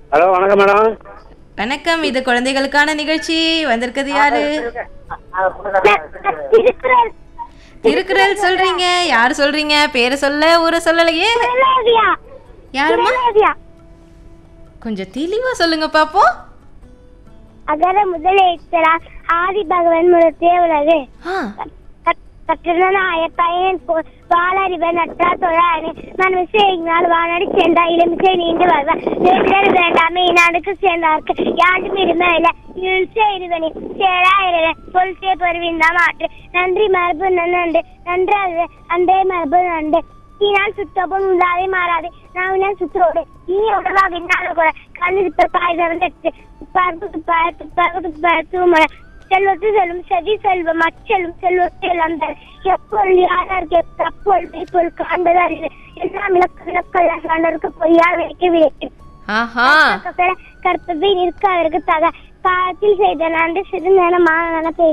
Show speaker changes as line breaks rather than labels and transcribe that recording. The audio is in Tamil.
ஹலோ வணக்கம் மேடம்
வணக்கம் இது குழந்தைகளுக்கான நிகழ்ச்சி வந்திருக்கிறது யாரு
திருக்குறள்
திருக்குறள் சொல்றீங்க யார் சொல்றீங்க பேரை சொல்ல ஊரை சொல்லலையே
குரலேவியா
யாருமா
குரலேவியா
கொஞ்சம் தெளிவா சொல்லுங்க பாப்போம்
அகர முதல் எழுத்தரா ஆதி பகவன் முழுத்தே உலகு
ஆ,
கற்றனாய பயன் போல் வாழறிவன் நற்றா தொழானே நான் விசையினால் வானடி சேர்ந்தா இளமிசை நீண்டு வருவார் வேண்டர் வேண்டாமே இந்நாடுக்கு சேர்ந்தார்க்கு யாண்டும் இருமை இல்லை இழுச்சே இருவனி சேரா இருவன் பொல்சே பருவிந்தா மாற்று நன்றி மரபு நன்னண்டு நன்றாக அன்றே மரபு நண்டு ஈனால் சுத்தமும் உள்ளாதே மாறாதே நாவினால் சுத்தரோடு இனி உடலாக இன்னாலும் கூட கண்ணு துப்பாய் திறந்துட்டு துப்பார்ப்பு துப்பாய் துப்பார்ப்பு துப்பாய் தூமலை செல்வத்து செல்வம் செவி செல்வம் அச்செல்வம் செல்வத்து எல்லாம் தரும் எப்பொருள் யாருக்கு எப்பொருள் மெய்ப்பொருள் காண்பது அறிவு எல்லாம் இலக்கு விளக்கல்ல சான்றோருக்கு பொய்யா விளைக்க விளைக்கும்
ஆஹா
கற்பவை நிற்க அவருக்கு தக காலத்தில் செய்த நன்றி சிறு நேரம் மாணவன